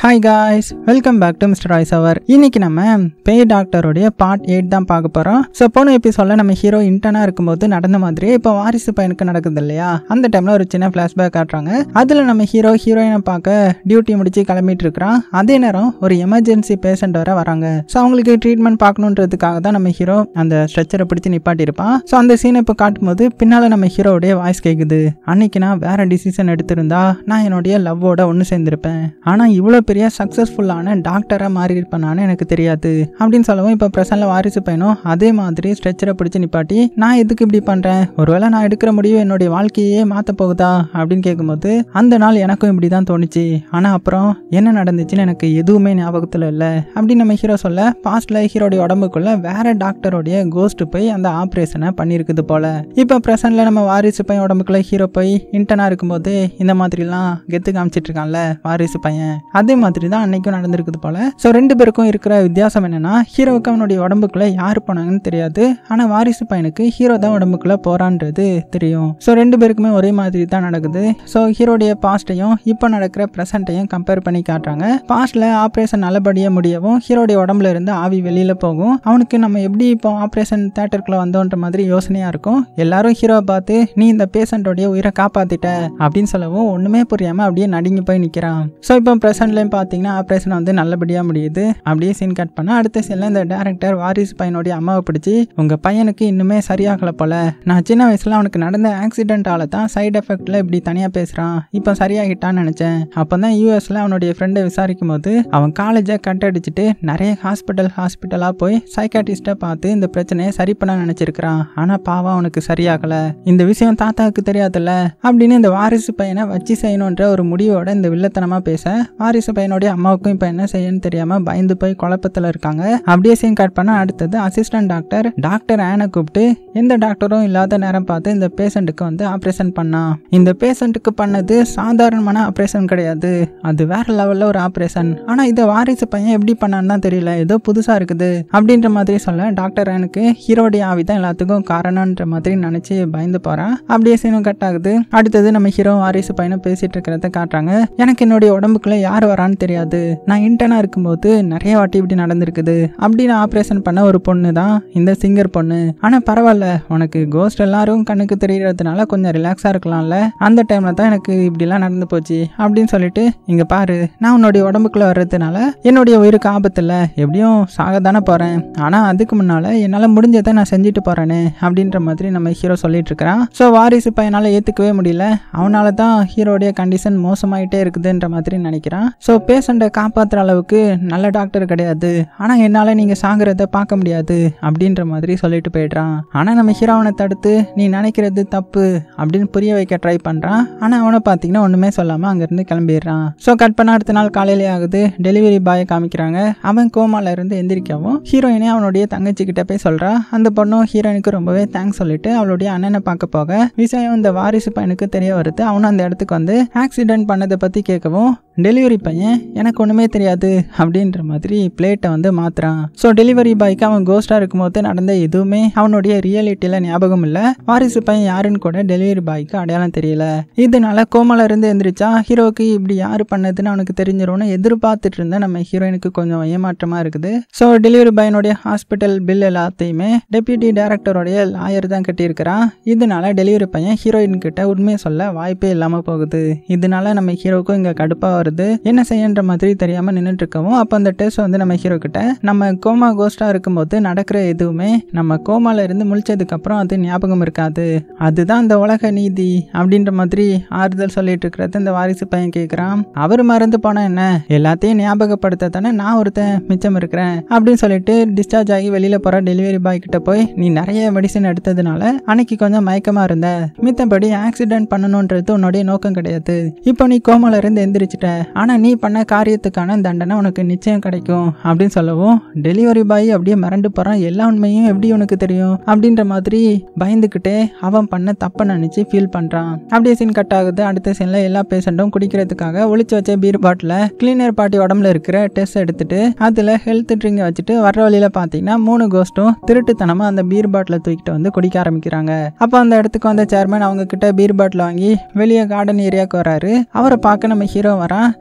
hi guys welcome back to mister ராய்ஸ் அவர் இன்னைக்கு நம்ம பேய் டாக்டருடைய பார்ட் எயிட் தான் பார்க்க போகிறோம் ஸோ போன எபிசோடில் நம்ம ஹீரோ இன்டர்னாக இருக்கும்போது நடந்த மாதிரி இப்போ வாரிசு பையனுக்கு நடக்குது இல்லையா அந்த டைமில் ஒரு சின்ன ஃப்ளாஷ்பேக் காட்டுறாங்க அதில் நம்ம ஹீரோ ஹீரோயினை பார்க்க டியூட்டி முடிச்சு கிளம்பிட்டு இருக்கிறான் அதே நேரம் ஒரு எமர்ஜென்சி பேஷண்ட் வர வராங்க ஸோ அவங்களுக்கு ட்ரீட்மெண்ட் பார்க்கணுன்றதுக்காக தான் நம்ம ஹீரோ அந்த ஸ்ட்ரெச்சரை பிடிச்சி நிப்பாட்டி இருப்பான் ஸோ அந்த சீனை இப்போ காட்டும்போது பின்னால் நம்ம ஹீரோவுடைய வாய்ஸ் கேட்குது அன்னைக்கு நான் வேற டிசிஷன் எடுத்திருந்தா நான் என்னுடைய லவ்வோட ஒன்று சேர்ந்திருப்பேன் ஆனால் இவ்வளோ பெரிய சக்ஸஸ்ஃபுல்லான டாக்டராக மாறி இருப்பேனான்னு எனக்கு தெரியாது அப்படின்னு சொல்லவும் இப்போ பிரசன்ல வாரிசு பையனும் அதே மாதிரி ஸ்ட்ரெச்சரை பிடிச்சி நிப்பாட்டி நான் எதுக்கு இப்படி பண்ணுறேன் ஒருவேளை நான் எடுக்கிற முடிவு என்னுடைய வாழ்க்கையே மாற்ற போகுதா அப்படின்னு கேட்கும்போது அந்த நாள் எனக்கும் இப்படி தான் தோணுச்சு ஆனால் அப்புறம் என்ன நடந்துச்சுன்னு எனக்கு எதுவுமே ஞாபகத்தில் இல்லை அப்படின்னு நம்ம ஹீரோ சொல்ல பாஸ்ட்ல ஹீரோடைய உடம்புக்குள்ள வேற டாக்டருடைய கோஸ்ட் போய் அந்த ஆப்ரேஷனை பண்ணியிருக்குது போல இப்போ ப்ரெசன்ட்ல நம்ம வாரிசு பையன் உடம்புக்குள்ள ஹீரோ போய் இன்டர்னா இருக்கும்போது இந்த மாதிரிலாம் கெத்து காமிச்சிட்டு இருக்கான்ல வாரிசு பையன் அதே மாதிரி தான் அன்னைக்கும் நடந்திருக்குது போல ஸோ ரெண்டு பேருக்கும் இருக்கிற வித்தியாசம் என்னன்னா ஹீரோவுக்கு அவனுடைய உடம்புக்குள்ள யார் போனாங்கன்னு தெரியாது ஆனால் வாரிசு பையனுக்கு ஹீரோ தான் உடம்புக்குள்ள போறான்றது தெரியும் ஸோ ரெண்டு பேருக்குமே ஒரே மாதிரி தான் நடக்குது ஸோ ஹீரோடைய பாஸ்ட்டையும் இப்போ நடக்கிற ப்ரெசண்ட்டையும் கம்பேர் பண்ணி காட்டுறாங்க பாஸ்ட்ல ஆப்ரேஷன் நல்லபடியாக முடியவும் ஹீரோடைய உடம்புல இருந்து ஆவி வெளியில போகும் அவனுக்கு நம்ம எப்படி இப்போ ஆப்ரேஷன் தேட்டருக்குள்ள வந்தோன்ற மாதிரி யோசனையா இருக்கும் எல்லாரும் ஹீரோவை பார்த்து நீ இந்த பேஷண்டோடைய உயிரை காப்பாத்திட்ட அப்படின்னு சொல்லவும் ஒண்ணுமே புரியாம அப்படியே நடுங்கி போய் நிக்கிறான் ஸோ இப்போ ப்ரெசன்ட்லையும் பார்த்தீங்கன்னா ஆப்ரேஷன் வந்து நல்லபடியாக முடியுது அப்படியே சீன் கட் பண்ண அடுத்த சீனில் இந்த டேரக்டர் வாரிசு பையனுடைய அம்மாவை பிடிச்சி உங்கள் பையனுக்கு இன்னுமே சரியாகலை போல நான் சின்ன வயசில் அவனுக்கு நடந்த ஆக்சிடென்ட்டால தான் சைடு எஃபெக்டில் இப்படி தனியாக பேசுகிறான் இப்போ சரியாகிட்டான்னு நினச்சேன் அப்போ தான் யூஎஸில் அவனுடைய ஃப்ரெண்டை விசாரிக்கும் போது அவன் காலேஜை கட் அடிச்சுட்டு நிறைய ஹாஸ்பிட்டல் ஹாஸ்பிட்டலாக போய் சைக்காட்டிஸ்ட்டை பார்த்து இந்த பிரச்சனையை சரி பண்ண நினச்சிருக்கிறான் ஆனால் பாவம் அவனுக்கு சரியாகலை இந்த விஷயம் தாத்தாவுக்கு தெரியாதுல்ல அப்படின்னு இந்த வாரிசு பையனை வச்சு செய்யணுன்ற ஒரு முடிவோட இந்த வில்லத்தனமாக பேச வாரிசு பையனுடைய அம்மாவுக்கும் இப்போ என்ன செய்யணும்னு தெரியாமல் பயந்து போய் குழப்பத்தில் இருக்காங்க அப்படியே சீன் கட் பண்ண அடுத்தது அசிஸ்டன்ட் டாக்டர் டாக்டர் ஆனை கூப்பிட்டு எந்த டாக்டரும் இல்லாத நேரம் பார்த்து இந்த பேஷண்ட்டுக்கு வந்து ஆப்ரேஷன் பண்ணான் இந்த பேஷண்ட்டுக்கு பண்ணது சாதாரணமான ஆப்ரேஷன் கிடையாது அது வேற லெவலில் ஒரு ஆப்ரேஷன் ஆனால் இதை வாரிசு பையன் எப்படி பண்ணான்னு தான் தெரியல ஏதோ புதுசாக இருக்குது அப்படின்ற மாதிரி சொல்ல டாக்டர் ஆனுக்கு ஹீரோடைய ஆவி தான் எல்லாத்துக்கும் காரணம்ன்ற மாதிரி நினச்சி பயந்து போகிறான் அப்படியே சீனும் கட் ஆகுது அடுத்தது நம்ம ஹீரோ வாரிசு பையனும் பேசிட்டு இருக்கிறத காட்டுறாங்க எனக்கு என்னுடைய உடம்புக்குள்ள யார் வரான்னு தெரியாது நான் இன்டர்னாக இருக்கும்போது நிறைய வாட்டி இப்படி நடந்திருக்குது அப்படி நான் ஆப்ரேஷன் பண்ண ஒரு பொண்ணு தான் இந்த சிங்கர் பொண்ணு ஆனால் பரவாயில்ல உனக்கு கோஸ்ட் எல்லாரும் கண்ணுக்கு தெரியறதுனால கொஞ்சம் ரிலாக்ஸாக இருக்கலாம்ல அந்த டைமில் தான் எனக்கு இப்படிலாம் நடந்து போச்சு அப்படின்னு சொல்லிட்டு இங்கே பாரு நான் உன்னுடைய உடம்புக்குள்ள வர்றதுனால என்னுடைய உயிருக்கு ஆபத்து இல்லை எப்படியும் சாக தானே போகிறேன் ஆனால் அதுக்கு முன்னால் என்னால் முடிஞ்சதை நான் செஞ்சுட்டு போகிறேனே அப்படின்ற மாதிரி நம்ம ஹீரோ சொல்லிட்டு இருக்கிறான் ஸோ வாரிசு பையனால் ஏற்றுக்கவே முடியல அவனால தான் ஹீரோடைய கண்டிஷன் மோசமாயிட்டே இருக்குதுன்ற மாதிரி நினைக்கிறான் ஸோ பேஷண்ட்டை காப்பாற்றுற அளவுக்கு நல்ல டாக்டர் கிடையாது ஆனால் என்னால் நீங்கள் சாகிறத பார்க்க முடியாது அப்படின்ற மாதிரி சொல்லிட்டு போயிடுறான் ஆனால் நம்ம ஹீரோவனை தடுத்து நீ நினைக்கிறது தப்பு அப்படின்னு புரிய வைக்க ட்ரை பண்ணுறான் ஆனால் அவனை பார்த்தீங்கன்னா ஒன்றுமே சொல்லாமல் அங்கேருந்து கிளம்பிடுறான் ஸோ கட் பண்ண அடுத்த நாள் காலையிலே ஆகுது டெலிவரி பாயை காமிக்கிறாங்க அவன் கோமால இருந்து எந்திரிக்கவும் ஹீரோயினே அவனுடைய தங்கச்சி கிட்ட போய் சொல்றா அந்த பொண்ணும் ஹீரோயினுக்கு ரொம்பவே தேங்க்ஸ் சொல்லிட்டு அவளுடைய அண்ணனை பார்க்க போக விஷயம் இந்த வாரிசு பையனுக்கு தெரிய வருது அவனும் அந்த இடத்துக்கு வந்து ஆக்சிடென்ட் பண்ணதை பற்றி கேட்கவும் டெலிவரி பையன் எனக்கு ஒன்றுமே தெரியாது அப்படின்ற மாதிரி பிளேட்டை வந்து மாத்துறான் ஸோ டெலிவரி பாய்க்கு அவன் கோஸ்டாக இருக்கும்போது நடந்த எதுவுமே அவனுடைய ரியாலிட்டியில் ஞாபகம் இல்லை வாரிசு பையன் யாருன்னு கூட டெலிவரி பாய்க்கு அடையாளம் தெரியல இதனால கோமால இருந்து எந்திரிச்சா ஹீரோக்கு இப்படி யார் பண்ணதுன்னு அவனுக்கு தெரிஞ்சிரும்னு எதிர்பார்த்துட்டு இருந்த நம்ம ஹீரோயினுக்கு கொஞ்சம் ஏமாற்றமா இருக்குது ஸோ டெலிவரி பாயினுடைய ஹாஸ்பிட்டல் பில் எல்லாத்தையுமே டெப்யூட்டி டைரக்டருடைய லாயர் தான் கட்டியிருக்கிறான் இதனால டெலிவரி பையன் ஹீரோயின் கிட்ட உண்மையை சொல்ல வாய்ப்பே இல்லாமல் போகுது இதனால நம்ம ஹீரோக்கும் இங்கே கடுப்பாக வருது என்ன செய்யன்ற மாதிரி தெரியாமல் நின்றுட்டு இருக்கவும் அப்போ அந்த டெஸ்ட் வந்து நம்ம ஹீரோ கிட்ட நம்ம கோமா கோஸ்டாக இருக்கும்போது நடக்கிற எதுவுமே நம்ம கோமால இருந்து முழிச்சதுக்கு அப்புறம் அது ஞாபகம் இருக்காது அதுதான் அந்த உலக நீதி அப்படின்ற மாதிரி ஆறுதல் சொல்லிட்டு இருக்கிறது இந்த வாரிசு பையன் கேட்குறான் அவர் மறந்து போனா என்ன எல்லாத்தையும் ஞாபகப்படுத்த தானே நான் ஒருத்தன் மிச்சம் இருக்கிறேன் அப்படின்னு சொல்லிட்டு டிஸ்சார்ஜ் ஆகி வெளியில போற டெலிவரி பாய் கிட்ட போய் நீ நிறைய மெடிசன் எடுத்ததுனால அன்னைக்கு கொஞ்சம் மயக்கமா இருந்த மித்தபடி ஆக்சிடென்ட் பண்ணணுன்றது உன்னுடைய நோக்கம் கிடையாது இப்போ நீ கோமால இருந்து எந்திரிச்சிட்ட ஆனா நீ பண்ண காரியத்துக்கான தண்டனை உனக்கு நிச்சயம் கிடைக்கும் அப்படின்னு சொல்லவும் டெலிவரி பாய் அப்படியே மிரண்டு போறான் எல்லா உண்மையும் எப்படி உனக்கு தெரியும் அப்படின்ற மாதிரி பயந்துக்கிட்டே அவன் பண்ண தப்பை நினைச்சு ஃபீல் பண்றான் அப்படியே சீன் கட் ஆகுது அடுத்த சீன்ல எல்லா பேஷண்ட்டும் குடிக்கிறதுக்காக ஒளிச்சு வச்ச பீர் பாட்டில கிளீனர் பாட்டி உடம்புல இருக்கிற டெஸ்ட் எடுத்துட்டு அதுல ஹெல்த் ட்ரிங்க் வச்சுட்டு வர வழியில பாத்தீங்கன்னா மூணு கோஸ்ட்டும் திருட்டுத்தனமா அந்த பீர் பாட்டில தூக்கிட்டு வந்து குடிக்க ஆரம்பிக்கிறாங்க அப்போ அந்த இடத்துக்கு வந்த சேர்மன் அவங்க கிட்ட பீர் பாட்டில் வாங்கி வெளியே கார்டன் ஏரியாவுக்கு வராரு அவரை பார்க்க நம்ம ஹீரோ வரான் என்ன வெளியில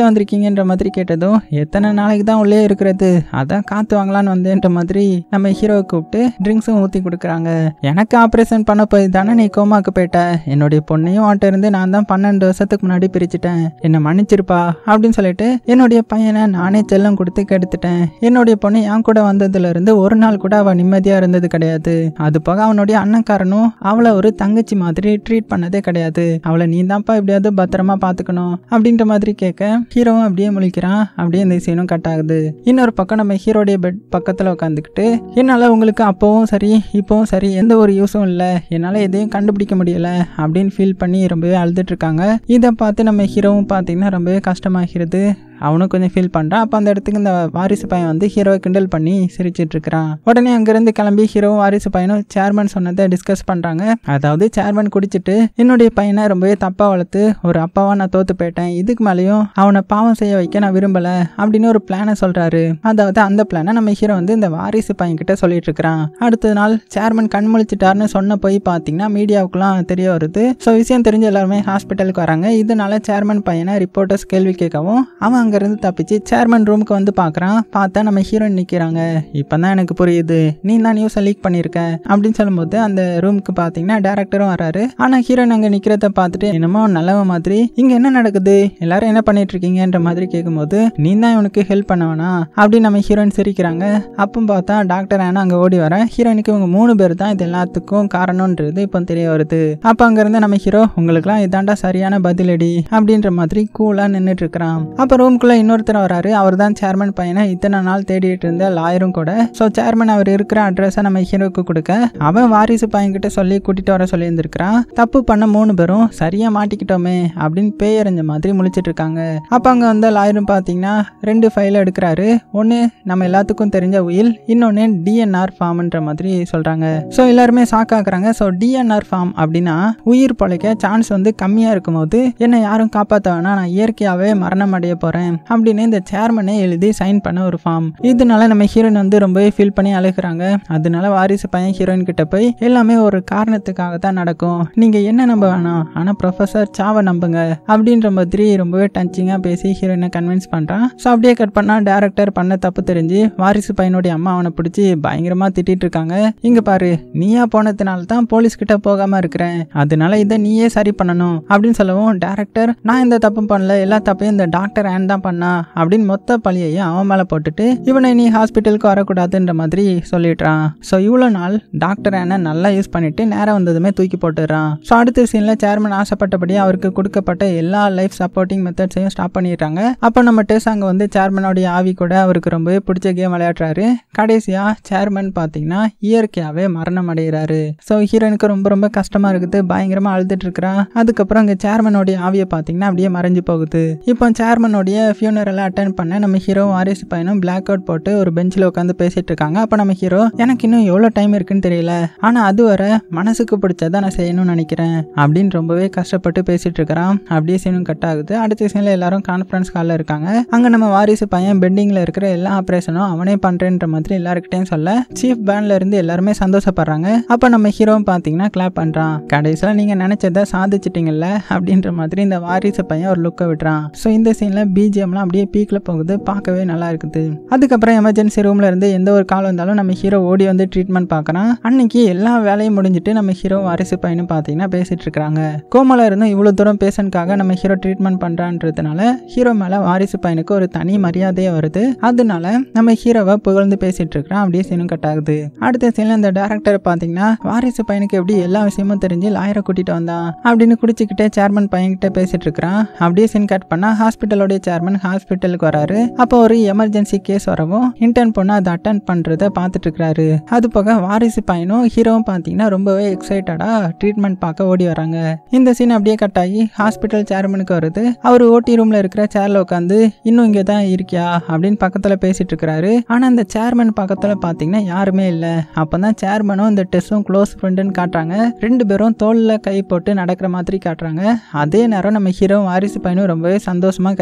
வெளியில் வந்திருக்கீங்கன்ற மாதிரி கேட்டதும் எத்தனை நாளைக்கு தான் உள்ளே இருக்கிறது அதான் காற்று வாங்கலான்னு வந்தேன்ற மாதிரி நம்ம ஹீரோவை கூப்பிட்டு ட்ரிங்க்ஸும் ஊற்றி கொடுக்குறாங்க எனக்கு ஆப்ரேஷன் பண்ண போய் தானே நீ கோமாக்கு போயிட்ட என்னுடைய பொண்ணையும் ஆட்ட இருந்து நான் தான் பன்னெண்டு வருஷத்துக்கு முன்னாடி பிரிச்சுட்டேன் என்னை மன்னிச்சிருப்பா அப்படின்னு சொல்லிட்டு என்னுடைய பையனை நானே செல்லம் கொடுத்து கெடுத்துட்டேன் என்னுடைய பொண்ணு என் கூட வந்ததுல இருந்து ஒரு நாள் கூட அவள் நிம்மதியாக இருந்தது கிடையாது அது போக அவனுடைய அண்ணக்காரனும் அவளை ஒரு தங்கச்சி மாதிரி ட்ரீட் பண்ணதே கிடையாது அவளை நீ தான்ப்பா எப்படியாவது பத்திரமா பார்த்துக்கணும் அப்படின்ற மாதிரி கேட்க ஹீரோவும் அப்படியே முழிக்கிறான் அப்படியே இந்த சீனும் கட் ஆகுது இன்னொரு பக்கம் நம்ம ஹீரோடைய பெட் பக்கத்தில் உட்காந்துக்கிட்டு என்னால் உங்களுக்கு அப்போவும் சரி இப்போவும் சரி எந்த ஒரு யூஸும் இல்லை என்னால் எதையும் கண்டுபிடிக்க முடியல அப்படின்னு ஃபீல் பண்ணி ரொம்பவே அழுதுட்டு இருக்காங்க இதை பார்த்து நம்ம ஹீரோவும் பார்த்தீங்கன்னா ரொம்பவே கஷ்டமாகிறது அவனும் கொஞ்சம் ஃபீல் பண்ணுறான் அப்போ அந்த இடத்துக்கு இந்த வாரிசு பையன் வந்து ஹீரோவை கிண்டல் பண்ணி சிரிச்சிட்டு இருக்கிறான் உடனே அங்கேருந்து கிளம்பி ஹீரோவும் வாரிசு பையனும் சேர்மன் சொன்னதை டிஸ்கஸ் பண்ணுறாங்க அதாவது சேர்மன் குடிச்சிட்டு என்னுடைய பையனை ரொம்பவே தப்பாக வளர்த்து ஒரு அப்பாவா நான் தோத்து போயிட்டேன் இதுக்கு மேலேயும் அவனை பாவம் செய்ய வைக்க நான் விரும்பலை அப்படின்னு ஒரு பிளானை சொல்கிறாரு அதாவது அந்த பிளானை நம்ம ஹீரோ வந்து இந்த வாரிசு பையன் கிட்ட சொல்லிட்டு இருக்கிறான் அடுத்த நாள் சேர்மன் கண் முழிச்சிட்டாருன்னு சொன்ன போய் பார்த்தீங்கன்னா மீடியாவுக்குலாம் தெரிய வருது ஸோ விஷயம் தெரிஞ்ச எல்லாருமே ஹாஸ்பிட்டலுக்கு வராங்க இதனால சேர்மன் பையனை ரிப்போர்ட்டர்ஸ் கேள்வி கேட்கவும் அவன் அங்கேருந்து தப்பிச்சு சேர்மன் ரூமுக்கு வந்து பார்க்குறான் பார்த்தா நம்ம ஹீரோயின் நிற்கிறாங்க இப்போ தான் எனக்கு புரியுது நீ தான் நியூஸை லீக் பண்ணியிருக்க அப்படின்னு சொல்லும்போது அந்த ரூமுக்கு பார்த்தீங்கன்னா டேரக்டரும் வராரு ஆனால் ஹீரோயின் அங்கே நிற்கிறத பார்த்துட்டு என்னமோ நல்லவ மாதிரி இங்கே என்ன நடக்குது எல்லாரும் என்ன பண்ணிட்டு இருக்கீங்கன்ற மாதிரி கேட்கும்போது நீ தான் இவனுக்கு ஹெல்ப் பண்ணவனா அப்படின்னு நம்ம ஹீரோயின் சிரிக்கிறாங்க அப்போ பார்த்தா டாக்டர் ஆனா அங்கே ஓடி வர ஹீரோயினுக்கு இவங்க மூணு பேர் தான் இது எல்லாத்துக்கும் காரணம்ன்றது இப்போ தெரிய வருது அப்போ அங்கேருந்து நம்ம ஹீரோ உங்களுக்குலாம் இதாண்டா சரியான பதிலடி அப்படின்ற மாதிரி கூலாக நின்றுட்டு இருக்கிறான் அப்போ ரூம்குள்ளே இன்னொருத்தர் வராரு அவர் தான் சேர்மன் பையனை இத்தனை நாள் தேடிட்டு இருந்த லாயரும் கூட ஸோ சேர்மன் அவர் இருக்கிற அட்ரஸை நம்ம ஹீரோக்கு கொடுக்க அவன் வாரிசு பையன்கிட்ட சொல்லி கூட்டிட்டு வர சொல்லியிருந்திருக்கிறான் தப்பு பண்ண மூணு பேரும் சரியா மாட்டிக்கிட்டோமே அப்படின்னு பேயறிஞ்ச மாதிரி முழிச்சிட்டு இருக்காங்க அப்போ அங்கே வந்த லாயரும் பார்த்தீங்கன்னா ரெண்டு ஃபைல் எடுக்கிறாரு ஒன்று நம்ம எல்லாத்துக்கும் தெரிஞ்ச உயில் இன்னொன்று டிஎன்ஆர் ஃபார்ம்ன்ற மாதிரி சொல்கிறாங்க ஸோ எல்லாருமே சாக்காக்குறாங்க ஸோ டிஎன்ஆர் ஃபார்ம் அப்படின்னா உயிர் பொழைக்க சான்ஸ் வந்து கம்மியாக இருக்கும்போது என்னை யாரும் காப்பாற்ற வேணா நான் இயற்கையாகவே மரணம் அடைய போகிறேன் அப்படின்னு இந்த சேர்மனே எழுதி சைன் பண்ண ஒரு ஃபார்ம் இதனால நம்ம ஹீரோயின் வந்து ரொம்பவே ஃபீல் பண்ணி அழுகுறாங்க அதனால வாரிசு பையன் ஹீரோயின் கிட்ட போய் எல்லாமே ஒரு காரணத்துக்காக தான் நடக்கும் நீங்கள் என்ன நம்ப வேணாம் ஆனால் ப்ரொஃபஸர் சாவை நம்புங்க அப்படின்ற மாதிரி ரொம்பவே டச்சிங்காக பேசி ஹீரோயினை கன்வின்ஸ் பண்ணுறான் ஸோ அப்படியே கட் பண்ணால் டேரக்டர் பண்ண தப்பு தெரிஞ்சு வாரிசு பையனுடைய அம்மா அவனை பிடிச்சி பயங்கரமாக திட்டிட்டு இருக்காங்க இங்கே பாரு நீயா போனதுனால தான் போலீஸ் கிட்ட போகாமல் இருக்கிறேன் அதனால இதை நீயே சரி பண்ணணும் அப்படின்னு சொல்லவும் டேரக்டர் நான் இந்த தப்பும் பண்ணல எல்லா தப்பையும் இந்த டாக்டர் ஆன் தான் பண்ணா அப்படின்னு மொத்த பழியையும் அவன் மேலே போட்டுட்டு இவனை நீ ஹாஸ்பிட்டலுக்கு வரக்கூடாதுன்ற மாதிரி சொல்லிடுறான் ஸோ இவ்வளோ நாள் டாக்டர் ஆனை நல்லா யூஸ் பண்ணிட்டு நேரம் வந்ததுமே தூக்கி போட்டுடுறான் ஸோ அடுத்த சீனில் சேர்மன் ஆசைப்பட்டபடி அவருக்கு கொடுக்கப்பட்ட எல்லா லைஃப் சப்போர்ட்டிங் மெத்தட்ஸையும் ஸ்டாப் பண்ணிடுறாங்க அப்போ நம்ம டெஸ் அங்கே வந்து சேர்மனோடைய ஆவி கூட அவருக்கு ரொம்பவே பிடிச்ச கேம் விளையாடுறாரு கடைசியாக சேர்மன் பார்த்தீங்கன்னா இயற்கையாகவே மரணம் அடைகிறாரு ஸோ ஹீரோனுக்கு ரொம்ப ரொம்ப கஷ்டமாக இருக்குது பயங்கரமாக அழுதுட்டு இருக்கிறான் அதுக்கப்புறம் அங்கே சேர்மனோடைய ஆவியை பார்த்தீங்கன்னா அப்படியே மறைஞ்சு போகுது இப்போ சேர்மனோடைய ஃபியூனரெல்லாம் அட்டன் பண்ண நம்ம ஹீரோ வாரிசு பையனும் பிளாக் அவுட் போட்டு ஒரு பெஞ்சில் உட்காந்து பேசிட்டு இருக்காங்க அப்போ நம்ம ஹீரோ எனக்கு இன்னும் எவ்வளோ டைம் இருக்குன்னு தெரியல ஆனால் அதுவரை மனசுக்கு பிடிச்சதை நான் செய்யணும்னு நினைக்கிறேன் அப்படின்னு ரொம்பவே கஷ்டப்பட்டு பேசிட்டு இருக்கிறான் அப்படியே சீனும் கட் ஆகுது அடுத்த சீனில் எல்லாரும் கான்ஃபரன்ஸ் காலில் இருக்காங்க அங்கே நம்ம வாரிசு பையன் பெண்டிங்கில் இருக்கிற எல்லா ஆப்ரேஷனும் அவனே பண்ணுறேன்ற மாதிரி எல்லாருக்கிட்டையும் சொல்ல சீஃப் பேண்ட்ல இருந்து எல்லாருமே சந்தோஷப்படுறாங்க அப்போ நம்ம ஹீரோவும் பார்த்தீங்கன்னா கிளாப் பண்ணுறான் கடைசியில் நீங்கள் நினச்சதை சாதிச்சிட்டீங்கல்ல அப்படின்ற மாதிரி இந்த வாரிசு பையன் ஒரு லுக்கை விடுறான் ஸோ இந்த சீனில் பிஜிஎம்லாம் அப்படியே பீக்கில் போகுது பார்க்கவே நல்லா இருக்குது அதுக்கப்புறம் எமர்ஜென்சி ரூமில் இருந்து எந்த ஒரு கால் வந்தாலும் நம்ம ஹீரோ ஓடி வந்து ட்ரீட்மெண்ட் பார்க்குறான் அன்னைக்கு எல்லா வேலையும் முடிஞ்சிட்டு நம்ம ஹீரோ வாரிசு பையனும் பார்த்தீங்கன்னா பேசிட்டு இருக்காங்க கோமால இருந்தும் இவ்வளோ தூரம் பேஷண்ட்காக நம்ம ஹீரோ ட்ரீட்மெண்ட் பண்ணுறான்றதுனால ஹீரோ மேலே வாரிசு பையனுக்கு ஒரு தனி மரியாதையே வருது அதனால நம்ம ஹீரோவை புகழ்ந்து பேசிட்டு இருக்கிறான் அப்படியே சீனும் கட் ஆகுது அடுத்த சீனில் இந்த டேரக்டர் பார்த்தீங்கன்னா வாரிசு பையனுக்கு எப்படி எல்லா விஷயமும் தெரிஞ்சு லாயரை கூட்டிட்டு வந்தான் அப்படின்னு குடிச்சிக்கிட்டே சேர்மன் பையன்கிட்ட பேசிட்டு இருக்கிறான் அப்படியே சீன் கட் பண்ணா ஹாஸ்பிட்டலோடைய சேர்மன் ஹாஸ்பிட்டலுக்கு வராரு அப்போ ஒரு எமர்ஜென்சி கேஸ் வரவும் இன்டர்ன் பொண்ணு அதை அட்டன் பண்றத பார்த்துட்டு இருக்கிறாரு அது போக வாரிசு பையனும் ஹீரோவும் பார்த்தீங்கன்னா ரொம்பவே எக்ஸைட்டடா ட்ரீட்மெண்ட் பார்க்க ஓடி வராங்க இந்த சீன் அப்படியே கட் ஆகி ஹாஸ்பிட்டல் சேர்மனுக்கு வருது அவர் ஓடி ரூம்ல இருக்கிற சேர்ல உட்காந்து இன்னும் இங்கே தான் இருக்கியா அப்படின்னு பக்கத்துல பேசிட்டு இருக்கிறாரு ஆனா அந்த சேர்மன் பக்கத்துல பார்த்தீங்கன்னா யாருமே இல்லை அப்பதான் சேர்மனும் இந்த டெஸ்டும் க்ளோஸ் ஃப்ரெண்டுன்னு காட்டுறாங்க ரெண்டு பேரும் தோல்ல கை போட்டு நடக்கிற மாதிரி காட்டுறாங்க அதே நேரம் நம்ம ஹீரோ வாரிசு பையனும் ரொம்பவே சந்தோஷமா கையை பிடிக்கவும்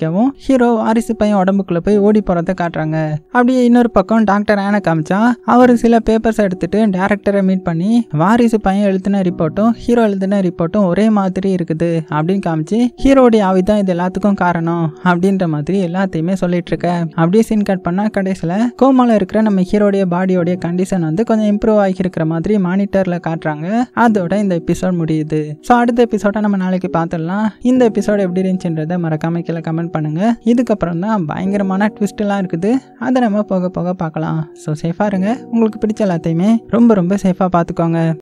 காமிக்கவும் ஹீரோ வாரிசு பையன் உடம்புக்குள்ள போய் ஓடி போறத காட்டுறாங்க அப்படியே இன்னொரு பக்கம் டாக்டர் ஆன காமிச்சா அவர் சில பேப்பர்ஸ் எடுத்துட்டு டேரக்டரை மீட் பண்ணி வாரிசு பையன் எழுதின ரிப்போர்ட்டும் ஹீரோ எழுதின ரிப்போர்ட்டும் ஒரே மாதிரி இருக்குது அப்படின்னு காமிச்சு ஹீரோடைய ஆவி தான் இது எல்லாத்துக்கும் காரணம் அப்படின்ற மாதிரி எல்லாத்தையுமே சொல்லிட்டு இருக்க அப்படியே சீன் கட் பண்ணா கடைசியில் கோமால இருக்கிற நம்ம ஹீரோடைய பாடியோடைய கண்டிஷன் வந்து கொஞ்சம் இம்ப்ரூவ் ஆகி இருக்கிற மாதிரி மானிட்டர்ல காட்டுறாங்க அதோட இந்த எபிசோட் முடியுது ஸோ அடுத்த எபிசோட நம்ம நாளைக்கு பார்த்துடலாம் இந்த எபிசோட் எப்படி இருந்துச்சுன்றதை மறக்காம கீழே கமெண்ட் பண்ணுங்க இதுக்கப்புறம் தான் பயங்கரமான ட்விஸ்ட் எல்லாம் இருக்குது அதை நம்ம போக போக பார்க்கலாம் ஸோ சேஃபாக இருங்க உங்களுக்கு பிடிச்ச எல்லாத்தையுமே ரொம்ப ரொம்ப சேஃபாக பார்த்துக்கோங்க